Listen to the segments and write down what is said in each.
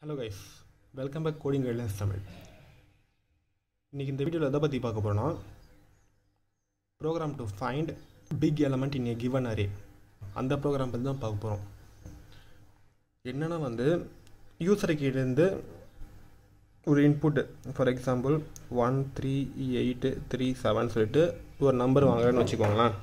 hello guys welcome back coding guidelines Tamil இன்றைக்கி இந்த வீடியோவில் எதை பற்றி பார்க்க போகிறோன்னா program to find big element in a given array அந்த ப்ரோக்ராம் பற்றி தான் பார்க்க போகிறோம் என்னென்னா வந்து யூசருக்கிட்டேருந்து ஒரு input for example one three eight three seven சொல்லிட்டு ஒரு நம்பர் வாங்குறேன்னு வச்சுக்கோங்களேன்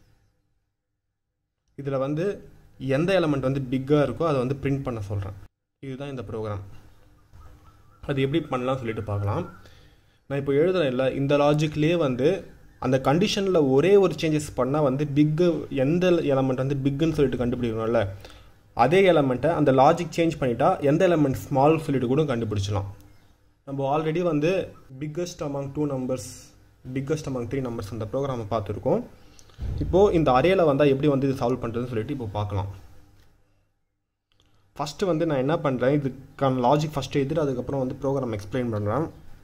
இதில் வந்து எந்த எலமெண்ட் வந்து பிக்காக இருக்கோ அதை வந்து பிரிண்ட் பண்ண சொல்கிறேன் இதுதான் இந்த ப்ரோக்ராம் அது எப்படி பண்ணலாம் சொல்லிட்டு பார்க்கலாம் நான் இப்போ எழுதுறேன் இல்லை இந்த லாஜிக்லேயே வந்து அந்த கண்டிஷனில் ஒரே ஒரு சேஞ்சஸ் பண்ணால் வந்து பிக்கு எந்த எலமெண்ட் வந்து பிக்குன்னு சொல்லிட்டு கண்டுபிடிக்கணும்ல அதே எலமெண்ட்டை அந்த லாஜிக் சேஞ்ச் பண்ணிட்டா எந்த எலமெண்ட் ஸ்மால் சொல்லிட்டு கூட கண்டுபிடிச்சலாம் நம்ம ஆல்ரெடி வந்து biggest among two numbers biggest among three numbers அந்த ப்ரோக்ராமை பார்த்துருக்கோம் இப்போது இந்த அரேல வந்தால் எப்படி வந்து இது சால்வ் பண்ணுறதுன்னு சொல்லிட்டு இப்போ பார்க்கலாம் ஃபஸ்ட்டு வந்து நான் என்ன பண்ணுறேன் இதுக்கான லாஜிக் ஃபஸ்ட்டு எழுதிட்டு அதுக்கப்புறம் வந்து ப்ரோக்ராம் எக்ஸ்பிளைன் பண்ணுறேன்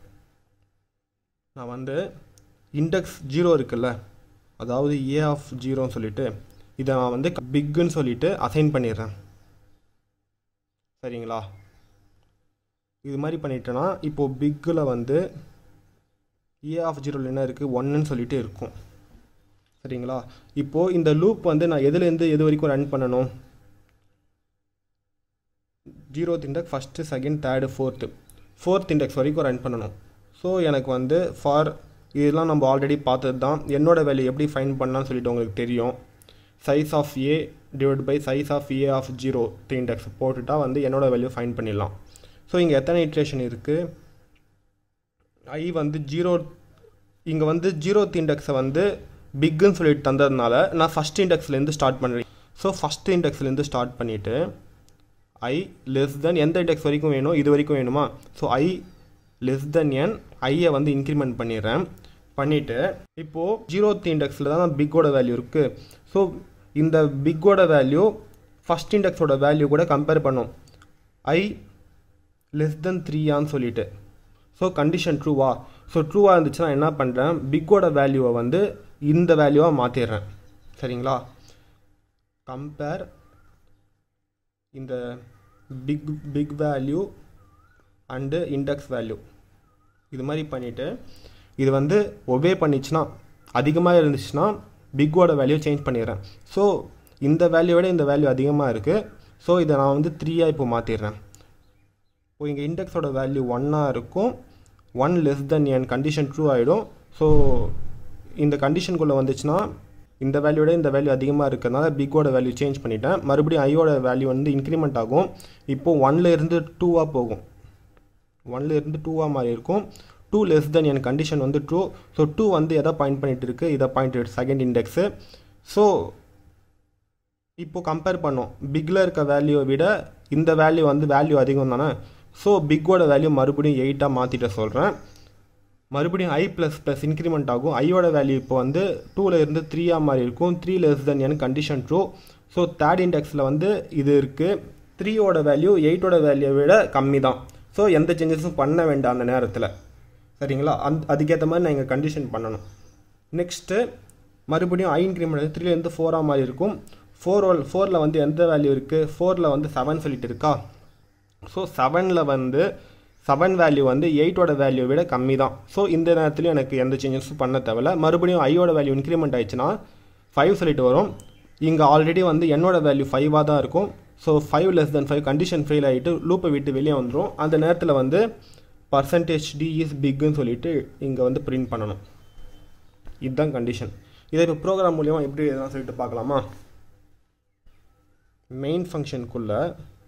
நான் வந்து இண்டெக்ஸ் ஜீரோ இருக்குல்ல அதாவது ஏ ஆஃப் ஜீரோன்னு சொல்லிட்டு இதை நான் வந்து பிக்குன்னு சொல்லிட்டு அசைன் பண்ணிடுறேன் சரிங்களா இது மாதிரி பண்ணிட்டேன்னா இப்போது பிக்கில் வந்து ஏ ஆஃப் ஜீரோவில் என்ன இருக்குது ஒன்றுன்னு சொல்லிட்டு இருக்கும் சரிங்களா இப்போது இந்த லூப் வந்து நான் எதுலேருந்து எது வரைக்கும் ரன் பண்ணணும் zeroth index first second third fourth fourth index வரைக்கும் ரன் பண்ணணும் ஸோ எனக்கு வந்து ஃபார் இதெல்லாம் நம்ம ஆல்ரெடி பார்த்தது தான் என்னோட வேல்யூ எப்படி ஃபைன் பண்ணலாம்னு சொல்லிட்டு உங்களுக்கு தெரியும் size of A divide by size of A of zero index போட்டுட்டா வந்து என்னோட வேல்யூ ஃபைன் பண்ணிடலாம் ஸோ இங்கே எத்தனை இட்ரேஷன் இருக்குது ஐ வந்து ஜீரோ இங்கே வந்து ஜீரோத் இண்டெக்ஸை வந்து பிக்குன்னு சொல்லிட்டு தந்ததுனால நான் ஃபஸ்ட் இண்டெக்ஸ்லேருந்து ஸ்டார்ட் பண்ணுறேன் ஸோ ஃபஸ்ட் இண்டெக்ஸ்லேருந்து ஸ்டார்ட் பண்ணிவிட்டு ஐ லெஸ் தென் எந்த இண்டெக்ஸ் வரைக்கும் வேணும் இது வரைக்கும் வேணுமா ஸோ ஐ லெஸ் தென் என் ஐயை வந்து இன்க்ரிமெண்ட் பண்ணிடுறேன் பண்ணிவிட்டு இப்போது ஜீரோத் இண்டெக்ஸில் தான் பிக்கோட வேல்யூ இருக்குது ஸோ இந்த பிக்கோட வேல்யூ ஃபஸ்ட் இண்டெக்ஸோட வேல்யூ கூட கம்பேர் பண்ணும் ஐ லெஸ் தென் த்ரீயான்னு சொல்லிட்டு ஸோ கண்டிஷன் ட்ரூவா ஸோ ட்ரூவாக இருந்துச்சுன்னா என்ன பண்ணுறேன் பிக்கோட வேல்யூவை வந்து இந்த வேல்யூவாக மாற்றிடுறேன் சரிங்களா கம்பேர் இந்த big big value and index value இது மாதிரி பண்ணிவிட்டு இது வந்து ஒபே பண்ணிச்சுன்னா அதிகமாக இருந்துச்சுன்னா பிக்கோட வேல்யூ சேஞ்ச் பண்ணிடுறேன் ஸோ இந்த வேல்யூ விட இந்த வேல்யூ அதிகமாக இருக்குது ஸோ இதை நான் வந்து த்ரீயாக இப்போ மாற்றிடுறேன் இப்போ இங்கே இண்டெக்ஸோட வேல்யூ ஒன்னாக இருக்கும் one less than N condition true ஆகிடும் ஸோ இந்த கண்டிஷனுக்குள்ளே வந்துச்சுன்னா இந்த வேல்யூட இந்த வேல்யூ அதிகமாக இருக்கிறதுனால பிக்கோட வேல்யூ சேஞ்ச் பண்ணிட்டேன் மறுபடியும் ஐயோட வேல்யூ வந்து இன்க்ரிமெண்ட் ஆகும் இப்போது ஒன்ல இருந்து டூவாக போகும் ஒன்ல இருந்து டூவாக மாதிரி இருக்கும் two less than N condition வந்து ட்ரூ ஸோ டூ வந்து எதை பாயிண்ட் பண்ணிட்டு இருக்கு இதை பாயிண்ட் செகண்ட் இண்டெக்ஸு ஸோ இப்போ கம்பேர் பண்ணோம் பிக்கில் இருக்க வேல்யூவை விட இந்த வேல்யூ வந்து வேல்யூ அதிகம் தானே ஸோ பிக்கோட வேல்யூ மறுபடியும் எயிட்டாக மாற்றிட்ட சொல்கிறேன் மறுபடியும் ஐ ப்ளஸ் ப்ளஸ் இன்க்ரிமெண்ட் ஆகும் ஐயோட வேல்யூ இப்போ வந்து டூவில் இருந்து த்ரீயாக மாதிரி இருக்கும் three less than N condition true so third இண்டெக்ஸில் வந்து இது இருக்குது த்ரீயோட வேல்யூ எயிட்டோட வேல்யூவை விட கம்மி தான் ஸோ எந்த சேஞ்சஸும் பண்ண வேண்டாம் அந்த நேரத்தில் சரிங்களா அந் அதுக்கேற்ற மாதிரி நான் இங்கே கண்டிஷன் பண்ணணும் நெக்ஸ்ட்டு மறுபடியும் ஐ இன்க்ரிமெண்ட் த்ரீலேருந்து ஃபோராக மாதிரி இருக்கும் ஃபோர் ஃபோரில் வந்து எந்த வேல்யூ இருக்குது ஃபோரில் வந்து செவன் சொல்லிட்டு இருக்கா ஸோ செவனில் வந்து செவன் வேல்யூ வந்து எயிட்டோட வேல்யூ விட கம்மி தான் ஸோ இந்த நேரத்துலையும் எனக்கு எந்த சேஞ்சஸும் பண்ண தேவையில்ல மறுபடியும் ஐயோட வேல்யூ இன்க்ரிமெண்ட் ஆயிடுச்சுன்னா ஃபைவ் சொல்லிட்டு வரும் இங்கே ஆல்ரெடி வந்து என்னோட வேல்யூ ஃபைவாக தான் இருக்கும் so five less than five condition fail ஆகிட்டு லூப்பை விட்டு வெளியே வந்துடும் அந்த நேரத்தில் வந்து பர்சன்டேஜ் டி இஸ் பிக்குன்னு சொல்லிட்டு இங்கே வந்து பிரிண்ட் பண்ணணும் இதுதான் கண்டிஷன் இதை இப்போ ப்ரோக்ராம் மூலியமாக எப்படி எதனா சொல்லிட்டு பார்க்கலாமா மெயின் ஃபங்க்ஷனுக்குள்ளே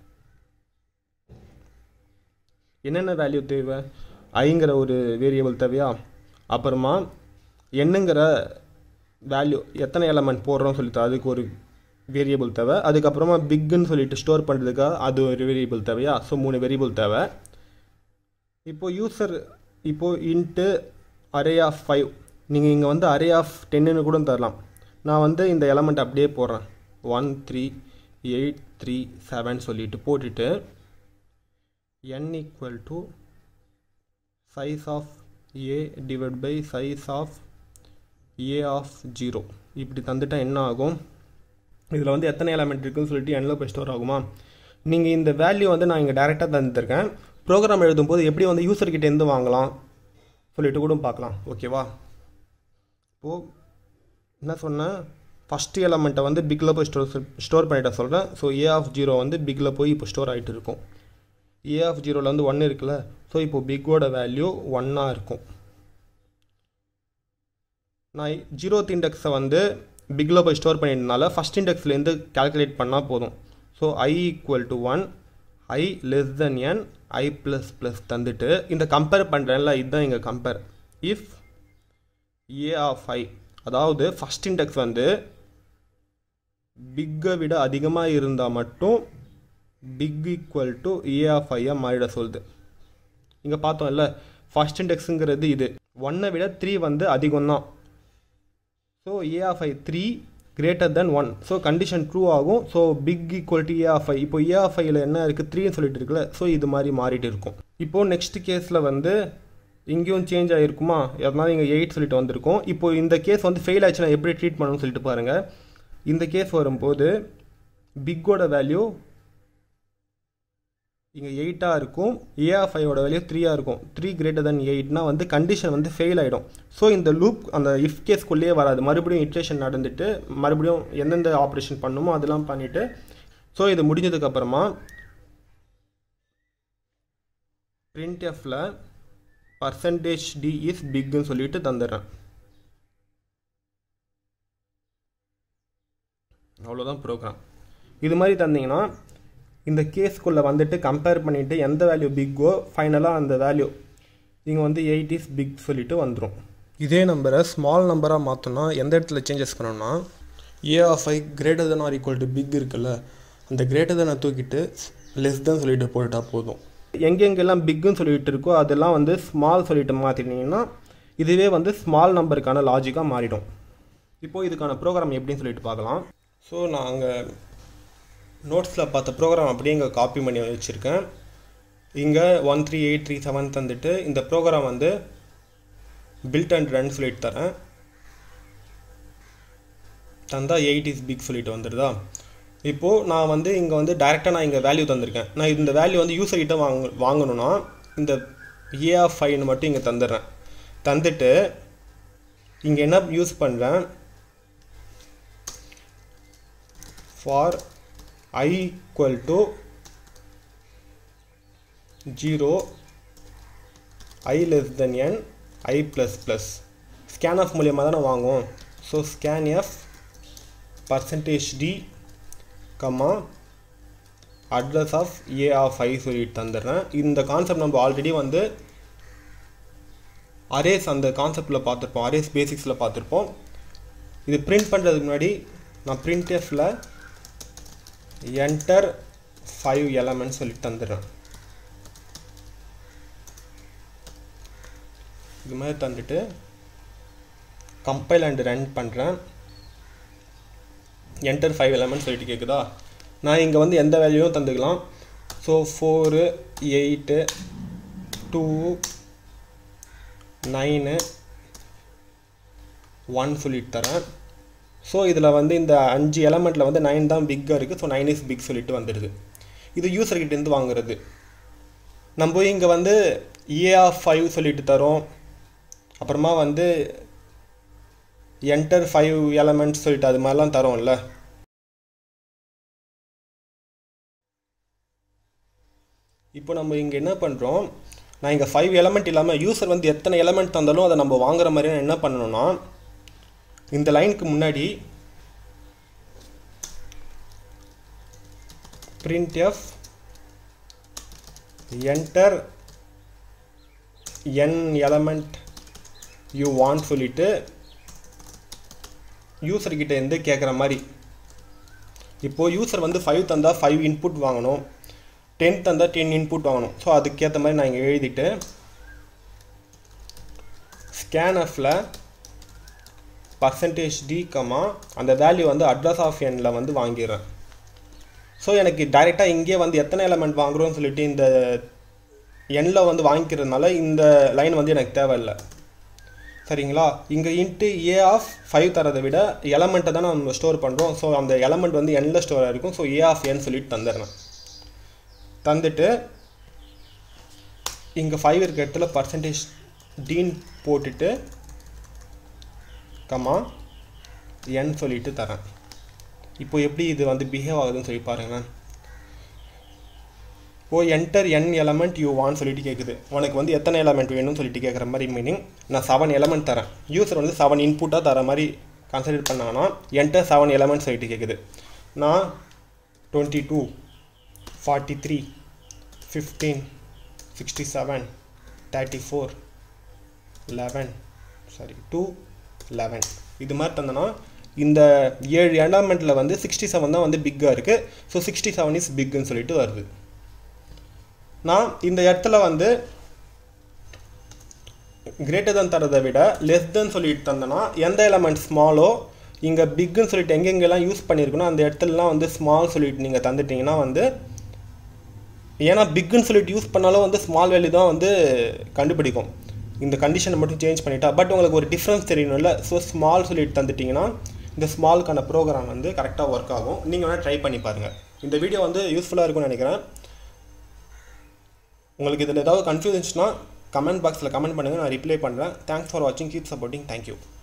என்னென்ன வேல்யூ தேவை ஐங்கிற ஒரு வேரியபிள் தேவையா அப்புறமா என்னங்கிற வேல்யூ எத்தனை எலமெண்ட் போடுறோம்னு சொல்லிட்டு அதுக்கு ஒரு வேரியபிள் தேவை அதுக்கப்புறமா பிக்குன்னு சொல்லிட்டு ஸ்டோர் பண்ணுறதுக்காக அது ஒரு வேரியபிள் தேவையா ஸோ மூணு வேரியபிள் தேவை இப்போது யூசர் இப்போது இன்ட்டு அரே ஆஃப் ஃபைவ் நீங்கள் இங்கே வந்து அரே ஆஃப் டென்னுன்னு கூட தரலாம் நான் வந்து இந்த எலமெண்ட் அப்படியே போடுறேன் one three eight three seven சொல்லிட்டு போட்டுட்டு n equal to size of a divided by size of a of 0 இப்படி தந்துட்டா என்ன ஆகும் இதில் வந்து எத்தனை எலமெண்ட் இருக்குன்னு சொல்லிட்டு எண்ணில் போய் ஸ்டோர் ஆகுமா நீங்கள் இந்த வேல்யூ வந்து நான் இங்கே டைரெக்டாக தந்துருக்கேன் ப்ரோக்ராம் எழுதும்போது எப்படி வந்து யூசர்கிட்ட இருந்து வாங்கலாம் சொல்லிட்டு கூட பார்க்கலாம் ஓகேவா இப்போது என்ன சொன்னேன் ஃபஸ்ட்டு எலமெண்ட்டை வந்து பிக்கில் போய் ஸ்டோர் ஸ்டோர் பண்ணிட்ட சொல்கிறேன் ஸோ ஏ ஆஃப் ஜீரோ வந்து பிக்கில் போய் இப்போ ஸ்டோர் ஆகிட்டு இருக்கும் ஏ ஆஃப் ஜீரோவில் வந்து ஒன் இருக்குல்ல ஸோ இப்போ பிக்கோட வேல்யூ ஒன்னாக இருக்கும் நான் ஜீரோத் இண்டெக்ஸை வந்து பிக்கில் போய் ஸ்டோர் பண்ணியிருந்தனால ஃபஸ்ட் இண்டெக்ஸ்லேருந்து கால்குலேட் பண்ணால் போதும் so I equal to one I less than N I plus plus தந்துட்டு இந்த கம்பேர் பண்ணுறேன்ல இதுதான் இங்கே compare if A of I அதாவது ஃபஸ்ட் இண்டெக்ஸ் வந்து பிக்கை விட அதிகமாக இருந்தால் மட்டும் big equal to A of ஐயை மாறிட சொல்லுது இங்கே பார்த்தோம்ல ஃபஸ்ட் இண்டெக்ஸுங்கிறது இது ஒன்னை விட த்ரீ வந்து அதிகம் தான் so A of I three greater than one so condition true ஆகும் so big equal to A of I இப்போ ஏ ஆஃப் ஐயில் என்ன இருக்குது த்ரீன்னு சொல்லிட்டு இருக்குல்ல ஸோ இது மாதிரி மாறிட்டு இருக்கும் இப்போது நெக்ஸ்ட் கேஸில் வந்து இங்கேயும் சேஞ்ச் ஆகிருக்குமா எதனால இங்கே எயிட் சொல்லிட்டு வந்திருக்கும் இப்போ இந்த கேஸ் வந்து ஃபெயில் ஆச்சுன்னா எப்படி ட்ரீட் பண்ணணும்னு சொல்லிட்டு பாருங்கள் இந்த கேஸ் வரும்போது பிக்கோட வேல்யூ இங்கே எயிட்டாக இருக்கும் ஏ ஆஃப் ஐயோட வேல்யூ த்ரீயாக இருக்கும் த்ரீ கிரேட்டர் தென் எயிட்னா வந்து கண்டிஷன் வந்து ஃபெயில் ஆகிடும் ஸோ இந்த லூப் அந்த இஃப் கேஸ்க்குள்ளேயே வராது மறுபடியும் இட்ரேஷன் நடந்துட்டு மறுபடியும் எந்தெந்த ஆப்ரேஷன் பண்ணுமோ அதெல்லாம் பண்ணிவிட்டு ஸோ இது முடிஞ்சதுக்கப்புறமா பிரிண்ட் எஃப்பில் பர்சன்டேஜ் டி இஸ் பிக்குன்னு சொல்லிட்டு தந்துடுறேன் அவ்வளோதான் ப்ரோக்ராம் இது மாதிரி தந்தீங்கன்னா இந்த கேஸ்க்குள்ளே வந்துட்டு கம்பேர் பண்ணிவிட்டு எந்த வேல்யூ பிக்கோ ஃபைனலாக அந்த வேல்யூ இங்கே வந்து எயிட் இஸ் பிக் சொல்லிட்டு வந்துடும் இதே நம்பரை ஸ்மால் நம்பராக மாற்றோன்னா எந்த இடத்துல சேஞ்சஸ் பண்ணோம்னா A of I greater than or equal to big இருக்குல்ல அந்த கிரேட்டர் தெனை தூக்கிட்டு லெஸ் தான் சொல்லிட்டு போட்டுட்டா போதும் எங்கெங்கெல்லாம் பிக்குன்னு சொல்லிட்டு இருக்கோ அதெல்லாம் வந்து ஸ்மால் சொல்லிட்டு மாற்றிட்டீங்கன்னா இதுவே வந்து ஸ்மால் நம்பருக்கான லாஜிக்காக மாறிடும் இப்போது இதுக்கான ப்ரோக்ராம் எப்படின்னு சொல்லிட்டு பார்க்கலாம் ஸோ நாங்கள் நோட்ஸில் பார்த்த ப்ரோக்ராம் அப்படியே இங்கே காப்பி பண்ணி வச்சுருக்கேன் இங்கே one three eight three seven தந்துட்டு இந்த ப்ரோக்ராம் வந்து பில்ட் அண்ட் ரன் சொல்லிட்டு தரேன் தந்தால் எயிட் இஸ் பிக் சொல்லிட்டு வந்துடுதா இப்போது நான் வந்து இங்கே வந்து டைரெக்டாக நான் இங்கே வேல்யூ தந்திருக்கேன் நான் இந்த வேல்யூ வந்து யூசர் கிட்ட வாங்க வாங்கணும்னா இந்த ஏ ஆஃப் ஃபைவ்னு மட்டும் இங்கே தந்துடுறேன் தந்துட்டு இங்கே என்ன யூஸ் பண்ணுறேன் for i equal to 0 i less than n i plus plus scanf மூலியமாக தானே வாங்குவோம் so scanf percentage D comma address of A of I சொல்லிட்டு தந்துடுறேன் இந்த கான்செப்ட் நம்ம ஆல்ரெடி வந்து அரேஸ் அந்த கான்செப்டில் பார்த்துருப்போம் அரேஸ் பேசிக்ஸில் பார்த்துருப்போம் இது பிரிண்ட் பண்ணுறதுக்கு முன்னாடி நான் பிரிண்ட் எஃப்பில் என்டர் ஃபைவ் எலமெண்ட் சொல்லிட்டு தந்துடுறேன் இது மாதிரி தந்துட்டு கம்பைல் அண்ட் ரன் பண்ணுறேன் என்டர் ஃபைவ் எலமெண்ட் சொல்லிட்டு கேட்குதா நான் இங்கே வந்து எந்த வேல்யூவும் தந்துக்கலாம் so four eight two nine one சொல்லிட்டு தரேன் ஸோ இதில் வந்து இந்த அஞ்சு எலமெண்ட்டில் வந்து நைன் தான் பிக்காக இருக்குது ஸோ நைன் இஸ் பிக் சொல்லிட்டு வந்துடுது இது யூசர்கிட்டேருந்து வாங்குறது நம்ம இங்கே வந்து ஏ ஆஃப் ஃபைவ் சொல்லிட்டு தரோம் அப்புறமா வந்து என்டர் ஃபைவ் எலமெண்ட்ஸ் சொல்லிட்டு அது மாதிரிலாம் தரோம்ல இப்போ நம்ம இங்கே என்ன பண்ணுறோம் நான் இங்கே ஃபைவ் எலமெண்ட் இல்லாமல் யூசர் வந்து எத்தனை எலமெண்ட் தந்தாலும் அதை நம்ம வாங்குற மாதிரி என்ன பண்ணணும்னா இந்த லைனுக்கு முன்னாடி printf enter n element you want சொல்லிட்டு யூசர் கிட்ட இருந்து கேட்குற மாதிரி இப்போது யூசர் வந்து ஃபைவ் தந்தால் ஃபைவ் இன்புட் வாங்கணும் டென் தந்தால் டென் இன்புட் வாங்கணும் ஸோ அதுக்கேற்ற மாதிரி நான் இங்கே எழுதிட்டு ஸ்கேனஃபில் பர்சன்டேஜ் டி கமா அந்த வேல்யூ வந்து அட்ரஸ் ஆஃப் எண்ணில் வந்து வாங்கிடுறேன் ஸோ எனக்கு டைரெக்டாக இங்கேயே வந்து எத்தனை எலமெண்ட் வாங்குறோம்னு சொல்லிட்டு இந்த எண்ணில் வந்து வாங்கிக்கிறதுனால இந்த லைன் வந்து எனக்கு தேவையில்லை சரிங்களா இங்கே இன்ட்டு ஏ ஆஃப் ஃபைவ் தரதை விட எலமெண்ட்டை தான் நம்ம ஸ்டோர் பண்ணுறோம் ஸோ அந்த எலமெண்ட் வந்து எண்ணில் ஸ்டோர் ஆகிருக்கும் ஸோ ஏ ஆஃப் என் சொல்லிட்டு தந்துடுறேன் தந்துட்டு இங்கே ஃபைவ் இருக்க இடத்துல பர்சன்டேஜ் டீன் போட்டுட்டு கமா என் சொல்லிட்டு தரேன் இப்போ எப்படி இது வந்து பிஹேவ் ஆகுதுன்னு சொல்லி பாருங்களேன் oh enter N element you வான்னு சொல்லிட்டு கேட்குது உனக்கு வந்து எத்தனை எலமெண்ட் வேணும்னு சொல்லிட்டு கேட்குற மாதிரி மீனிங் நான் செவன் எலமெண்ட் தரேன் யூசர் வந்து செவன் இன்புட்டாக தர மாதிரி கன்சிடர் பண்ணாங்கன்னா என்டர் செவன் எலமெண்ட் சொல்லிட்டு கேட்குது நான் twenty two forty three fifteen sixty seven thirty four eleven sorry two eleven இது மாதிரி தந்தனா இந்த ஏழு எலமெண்ட்டில் வந்து சிக்ஸ்டி செவன் தான் வந்து பிக்காக இருக்குது ஸோ சிக்ஸ்டி செவன் இஸ் பிக்குன்னு சொல்லிட்டு வருது நான் இந்த இடத்துல வந்து கிரேட்டர் தான் தரதை விட லெஸ் தென் சொல்லிட்டு தந்தேன்னா எந்த எலமெண்ட் ஸ்மாலோ இங்கே பிக்குன்னு சொல்லிட்டு எங்கெங்கெல்லாம் யூஸ் பண்ணியிருக்கணும் அந்த இடத்துலலாம் வந்து ஸ்மால் சொல்லிட்டு நீங்கள் தந்துட்டிங்கன்னா வந்து ஏன்னா பிக்குன்னு சொல்லிட்டு யூஸ் பண்ணாலும் வந்து ஸ்மால் வேல்யூ தான் வந்து கண்டுபிடிக்கும் இந்த கண்டிஷனை மட்டும் சேஞ்ச் பண்ணிட்டா பட் உங்களுக்கு ஒரு டிஃப்ரென்ஸ் தெரியணும்ல ஸோ ஸ்மால் சொல்லிட்டு தந்துட்டிங்கன்னா இந்த ஸ்மாலுக்கான ப்ரோக்ராம் வந்து கரெக்டாக ஒர்க் ஆகும் நீங்கள் வேணால் ட்ரை பண்ணி பாருங்கள் இந்த வீடியோ வந்து யூஸ்ஃபுல்லாக இருக்கும்னு நினைக்கிறேன் உங்களுக்கு இதில் ஏதாவது கன்ஃபியூஸ் இருந்துச்சுன்னா கமெண்ட் பாக்ஸில் கமெண்ட் பண்ணுங்கள் நான் ரிப்ளை பண்ணுறேன் தேங்க்ஸ் ஃபார் வாட்சிங் கீப் சப்போர்ட்டிங் தேங்க்யூ